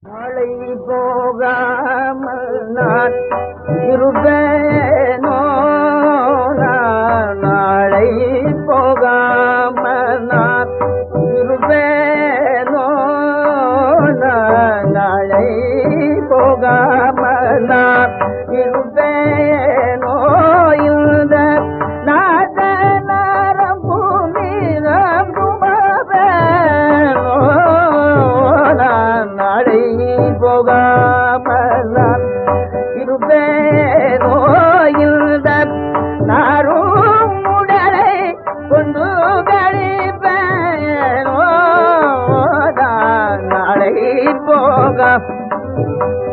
நாளை போகாமல் நான் இருப்பேனோ நான் நாளை போகாமல் நான் இருப்பேனோ நான் நாளை போகாமல் நான் இருப்பேனோ இந்த நாட்ட நரம் பூமி நம்புமவேனோ நான் நாளை போகாமல் நான் இருப்பேனோ இந்த நாரும் உடலை கொண்டு கழிப்பேனோ நான் நாளை போக